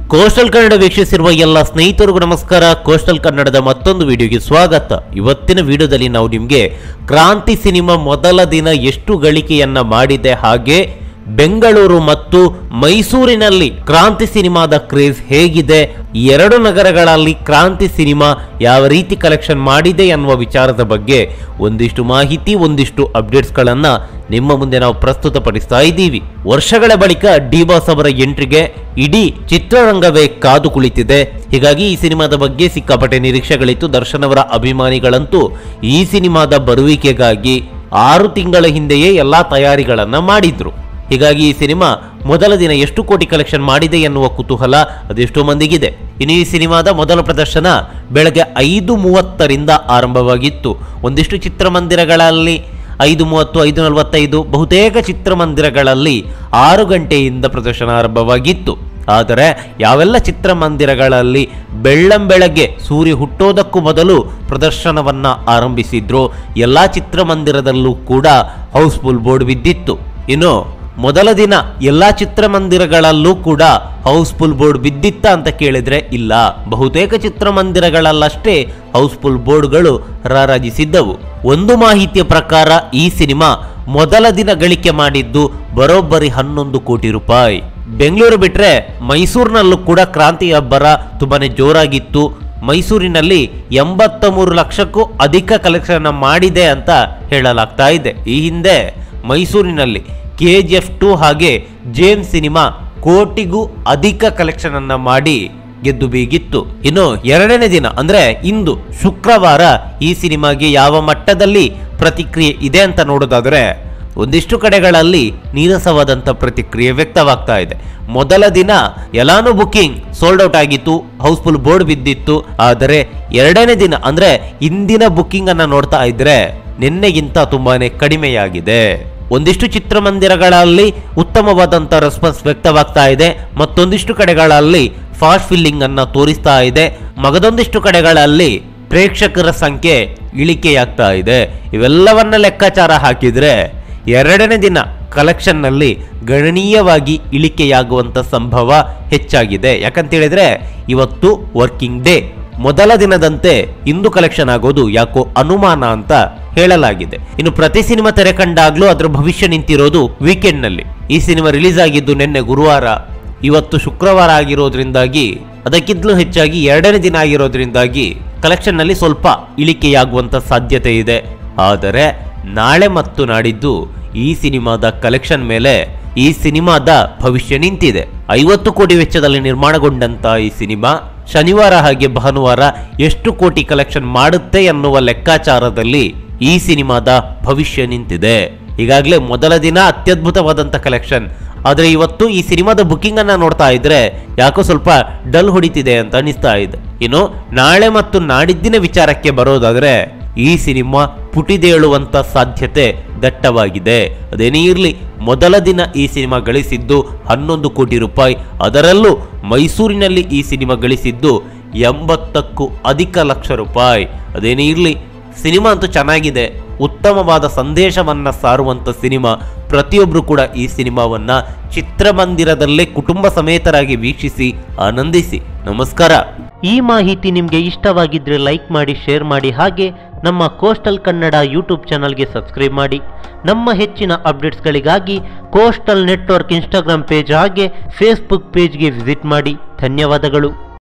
coastal Kannada ವೀಕ್ಷಿಸಿರುವ ಎಲ್ಲ ಸ್ನೇಹಿತರಿಗೂ ನಮಸ್ಕಾರ ಕೋಸ್ಟಲ್ ಕನ್ನಡದ ಮತ್ತೊಂದು ವಿಡಿಯೋಗೆ ಸ್ವಾಗತ ಇವತ್ತಿನ ವಿಡಿಯೋದಲ್ಲಿ ನಾವು ನಿಮಗೆ ಕ್ರಾಂತಿ ಸಿನಿಮಾ ಮೊದಲ ದಿನ ಎಷ್ಟು ಗಳಿಕೆಯನ್ನ ಮಾಡಿದೆ ಹಾಗೆ ಬೆಂಗಳೂರು ಮತ್ತು ಮೈಸೂರಿನಲ್ಲಿ ಕ್ರಾಂತಿ ಸಿನಿಮಾದ ಕ್ರೇಜ್ ಹೇಗಿದೆ ಈ ಎರಡು ನಗರಗಳಲ್ಲಿ ಕ್ರಾಂತಿ ಸಿನಿಮಾ ಯಾವ ರೀತಿ ಕಲೆಕ್ಷನ್ ಮಾಡಿದೆ ಅನ್ನುವ ವಿಚಾರದ ಬಗ್ಗೆ ಒಂದಿಷ್ಟು ಮಾಹಿತಿ ಒಂದಿಷ್ಟು ಅಪ್ಡೇಟ್ಸ್ಗಳನ್ನ ನಿಮ್ಮ ಮುಂದೆ ನಾವು ಪ್ರಸ್ತುತಪಡಿಸ್ತಾ ಇದ್ದೀವಿ ವರ್ಷಗಳ ಬಳಿಕ ಡಿ ಬಾಸ್ ಅವರ ಎಂಟ್ರಿಗೆ ಇಡೀ ಚಿತ್ರರಂಗವೇ ಕಾದು ಕುಳಿತಿದೆ ಹೀಗಾಗಿ ಈ ಸಿನಿಮಾದ ಬಗ್ಗೆ ಸಿಕ್ಕಾಪಟ್ಟೆ ನಿರೀಕ್ಷೆಗಳಿತ್ತು ದರ್ಶನ್ ಅವರ ಅಭಿಮಾನಿಗಳಂತೂ ಈ ಸಿನಿಮಾದ ಬರುವಿಕೆಗಾಗಿ ಆರು ತಿಂಗಳ ಹಿಂದೆಯೇ ಎಲ್ಲಾ ತಯಾರಿಗಳನ್ನ ಮಾಡಿದ್ರು ಹೀಗಾಗಿ ಈ ಸಿನಿಮಾ ಮೊದಲ ದಿನ ಎಷ್ಟು ಕೋಟಿ ಕಲೆಕ್ಷನ್ ಮಾಡಿದೆ ಎನ್ನುವ ಕುತೂಹಲ ಅದೆಷ್ಟೋ ಮಂದಿಗಿದೆ ಇನ್ನು ಈ ಸಿನಿಮಾದ ಮೊದಲ ಪ್ರದರ್ಶನ ಬೆಳಗ್ಗೆ ಐದು ಮೂವತ್ತರಿಂದ ಆರಂಭವಾಗಿತ್ತು ಒಂದಿಷ್ಟು ಚಿತ್ರಮಂದಿರಗಳಲ್ಲಿ ಐದು ಮೂವತ್ತು ಐದು ನಲವತ್ತೈದು ಬಹುತೇಕ ಚಿತ್ರಮಂದಿರಗಳಲ್ಲಿ ಆರು ಗಂಟೆಯಿಂದ ಪ್ರದರ್ಶನ ಆರಂಭವಾಗಿತ್ತು ಆದರೆ ಯಾವೆಲ್ಲ ಚಿತ್ರಮಂದಿರಗಳಲ್ಲಿ ಬೆಳ್ಳಂಬೆಳಗ್ಗೆ ಸೂರ್ಯ ಹುಟ್ಟೋದಕ್ಕೂ ಮೊದಲು ಪ್ರದರ್ಶನವನ್ನ ಆರಂಭಿಸಿದ್ರು ಎಲ್ಲಾ ಚಿತ್ರಮಂದಿರದಲ್ಲೂ ಕೂಡ ಹೌಸ್ಫುಲ್ ಬೋರ್ಡ್ ಬಿದ್ದಿತ್ತು ಇನ್ನು ಮೊದಲ ದಿನ ಎಲ್ಲಾ ಚಿತ್ರಮಂದಿರಗಳಲ್ಲೂ ಕೂಡ ಹೌಸ್ಫುಲ್ ಬೋರ್ಡ್ ಬಿದ್ದಿತ್ತ ಅಂತ ಕೇಳಿದ್ರೆ ಇಲ್ಲ ಬಹುತೇಕ ಚಿತ್ರಮಂದಿರಗಳಲ್ಲಷ್ಟೇ ಹೌಸ್ಫುಲ್ ಬೋರ್ಡ್ಗಳು ರಾರಾಜಿಸಿದ್ದವು ಒಂದು ಮಾಹಿತಿಯ ಪ್ರಕಾರ ಈ ಸಿನಿಮಾ ಮೊದಲ ದಿನ ಗಳಿಕೆ ಮಾಡಿದ್ದು ಬರೋಬ್ಬರಿ ಹನ್ನೊಂದು ಕೋಟಿ ರೂಪಾಯಿ ಬೆಂಗಳೂರು ಬಿಟ್ರೆ ಮೈಸೂರಿನಲ್ಲೂ ಕೂಡ ಕ್ರಾಂತಿ ಅಬ್ಬರ ತುಂಬಾನೇ ಜೋರಾಗಿತ್ತು ಮೈಸೂರಿನಲ್ಲಿ ಎಂಬತ್ತ ಮೂರು ಲಕ್ಷಕ್ಕೂ ಅಧಿಕ ಕಲೆಕ್ಷನ್ ಮಾಡಿದೆ ಅಂತ ಹೇಳಲಾಗ್ತಾ ಇದೆ ಈ ಹಿಂದೆ ಮೈಸೂರಿನಲ್ಲಿ ಕೆ ಜಿ ಎಫ್ ಟು ಹಾಗೆ ಜೇಮ್ಸ್ ಸಿನಿಮಾ ಕೋಟಿಗೂ ಅಧಿಕ ಕಲೆಕ್ಷನ್ ಅನ್ನ ಮಾಡಿ ಗೆದ್ದು ಬೀಗಿತ್ತು ಇನ್ನು ಎರಡನೇ ದಿನ ಅಂದ್ರೆ ಇಂದು ಶುಕ್ರವಾರ ಈ ಸಿನಿಮಾಗೆ ಯಾವ ಮಟ್ಟದಲ್ಲಿ ಪ್ರತಿಕ್ರಿಯೆ ಇದೆ ಅಂತ ನೋಡೋದಾದ್ರೆ ಒಂದಿಷ್ಟು ಕಡೆಗಳಲ್ಲಿ ನೀರಸವಾದಂತ ಪ್ರತಿಕ್ರಿಯೆ ವ್ಯಕ್ತವಾಗ್ತಾ ಇದೆ ಮೊದಲ ದಿನ ಎಲ್ಲಾನು ಬುಕಿಂಗ್ ಸೋಲ್ಡ್ ಔಟ್ ಆಗಿತ್ತು ಹೌಸ್ಫುಲ್ ಬೋರ್ಡ್ ಬಿದ್ದಿತ್ತು ಆದರೆ ಎರಡನೇ ದಿನ ಅಂದ್ರೆ ಇಂದಿನ ಬುಕಿಂಗ್ ಅನ್ನ ನೋಡ್ತಾ ಇದ್ರೆ ನಿನ್ನೆಗಿಂತ ತುಂಬಾನೇ ಕಡಿಮೆಯಾಗಿದೆ ಒಂದಿಷ್ಟು ಚಿತ್ರಮಂದಿರಗಳಲ್ಲಿ ಉತ್ತಮವಾದಂತ ರೆಸ್ಪಾನ್ಸ್ ವ್ಯಕ್ತವಾಗ್ತಾ ಇದೆ ಮತ್ತೊಂದಿಷ್ಟು ಕಡೆಗಳಲ್ಲಿ ಫಾಸ್ಟ್ ಫಿಲ್ಲಿಂಗ್ ಅನ್ನ ತೋರಿಸ್ತಾ ಇದೆ ಮಗದೊಂದಿಷ್ಟು ಕಡೆಗಳಲ್ಲಿ ಪ್ರೇಕ್ಷಕರ ಸಂಖ್ಯೆ ಇಳಿಕೆಯಾಗ್ತಾ ಇದೆ ಇವೆಲ್ಲವನ್ನ ಲೆಕ್ಕಾಚಾರ ಹಾಕಿದ್ರೆ ಎರಡನೇ ದಿನ ಕಲೆಕ್ಷನ್ನಲ್ಲಿ ಗಣನೀಯವಾಗಿ ಇಳಿಕೆಯಾಗುವಂತ ಸಂಭವ ಹೆಚ್ಚಾಗಿದೆ ಯಾಕಂತ ಹೇಳಿದ್ರೆ ಇವತ್ತು ವರ್ಕಿಂಗ್ ಡೇ ಮೊದಲ ದಿನದಂತೆ ಇಂದು ಕಲೆಕ್ಷನ್ ಆಗೋದು ಯಾಕೋ ಅನುಮಾನ ಅಂತ ಹೇಳಲಾಗಿದೆ ಇನ್ನು ಪ್ರತಿ ಸಿನಿಮಾ ತೆರೆ ಕಂಡಾಗ್ಲೂ ಅದರ ಭವಿಷ್ಯ ನಿಂತಿರೋದು ವೀಕೆಂಡ್ ನಲ್ಲಿ ಈ ಸಿನಿಮಾ ರಿಲೀಸ್ ಆಗಿದ್ದು ನಿನ್ನೆ ಗುರುವಾರ ಇವತ್ತು ಶುಕ್ರವಾರ ಆಗಿರೋದ್ರಿಂದಾಗಿ ಅದಕ್ಕಿಂತಲೂ ಹೆಚ್ಚಾಗಿ ಎರಡನೇ ದಿನ ಆಗಿರೋದ್ರಿಂದಾಗಿ ಕಲೆಕ್ಷನ್ ನಲ್ಲಿ ಸ್ವಲ್ಪ ಇಳಿಕೆಯಾಗುವಂತ ಸಾಧ್ಯತೆ ಇದೆ ಆದರೆ ನಾಳೆ ಮತ್ತು ನಾಡಿದ್ದು ಈ ಸಿನಿಮಾದ ಕಲೆಕ್ಷನ್ ಮೇಲೆ ಈ ಸಿನಿಮಾದ ಭವಿಷ್ಯ ನಿಂತಿದೆ ಐವತ್ತು ಕೋಟಿ ವೆಚ್ಚದಲ್ಲಿ ನಿರ್ಮಾಣಗೊಂಡಂತ ಈ ಸಿನಿಮಾ ಶನಿವಾರ ಹಾಗೆ ಭಾನುವಾರ ಎಷ್ಟು ಕೋಟಿ ಕಲೆಕ್ಷನ್ ಮಾಡುತ್ತೆ ಎನ್ನುವ ಲೆಕ್ಕಾಚಾರದಲ್ಲಿ ಈ ಸಿನಿಮಾದ ಭವಿಷ್ಯ ನಿಂತಿದೆ ಈಗಾಗಲೇ ಮೊದಲ ದಿನ ಅತ್ಯದ್ಭುತವಾದಂತ ಕಲೆಕ್ಷನ್ ಆದ್ರೆ ಇವತ್ತು ಈ ಸಿನಿಮಾದ ಬುಕಿಂಗ್ ಅನ್ನ ನೋಡ್ತಾ ಇದ್ರೆ ಯಾಕೋ ಸ್ವಲ್ಪ ಡಲ್ ಹೊಡಿತಿದೆ ಅಂತ ಅನಿಸ್ತಾ ಇದೆ ಇನ್ನು ನಾಳೆ ಮತ್ತು ನಾಡಿದ್ದಿನ ವಿಚಾರಕ್ಕೆ ಬರೋದಾದ್ರೆ ಈ ಸಿನಿಮಾ ಪುಟಿದೇಳುವಂತ ಸಾಧ್ಯತೆ ದಟ್ಟವಾಗಿದೆ ಅದೇನೇ ಇರಲಿ ಮೊದಲ ದಿನ ಈ ಸಿನಿಮಾ ಗಳಿಸಿದ್ದು ಹನ್ನೊಂದು ಕೋಟಿ ರೂಪಾಯಿ ಅದರಲ್ಲೂ ಮೈಸೂರಿನಲ್ಲಿ ಈ ಸಿನಿಮಾ ಗಳಿಸಿದ್ದು ಎಂಬತ್ತಕ್ಕೂ ಅಧಿಕ ಲಕ್ಷ ರೂಪಾಯಿ ಅದೇನೇ ಇರಲಿ ಸಿನಿಮಾ ಅಂತೂ ಚೆನ್ನಾಗಿದೆ ಉತ್ತಮವಾದ ಸಂದೇಶವನ್ನ ಸಾರುವಂತ ಸಿನಿಮಾ ಪ್ರತಿಯೊಬ್ಬರು ಕೂಡ ಈ ಸಿನಿಮಾವನ್ನ ಚಿತ್ರಮಂದಿರದಲ್ಲೇ ಕುಟುಂಬ ಸಮೇತರಾಗಿ ವೀಕ್ಷಿಸಿ ಆನಂದಿಸಿ ನಮಸ್ಕಾರ ಈ ಮಾಹಿತಿ ನಿಮಗೆ ಇಷ್ಟವಾಗಿದ್ರೆ ಲೈಕ್ ಮಾಡಿ ಶೇರ್ ಮಾಡಿ ಹಾಗೆ ನಮ್ಮ ಕೋಸ್ಟಲ್ ಕನ್ನಡ ಯೂಟ್ಯೂಬ್ ಚಾನಲ್ಗೆ ಸಬ್ಸ್ಕ್ರೈಬ್ ಮಾಡಿ ನಮ್ಮ ಹೆಚ್ಚಿನ ಅಪ್ಡೇಟ್ಸ್ಗಳಿಗಾಗಿ ಕೋಸ್ಟಲ್ ನೆಟ್ವರ್ಕ್ ಇನ್ಸ್ಟಾಗ್ರಾಮ್ ಪೇಜ್ ಹಾಗೆ ಫೇಸ್ಬುಕ್ ಪೇಜ್ಗೆ ವಿಸಿಟ್ ಮಾಡಿ ಧನ್ಯವಾದಗಳು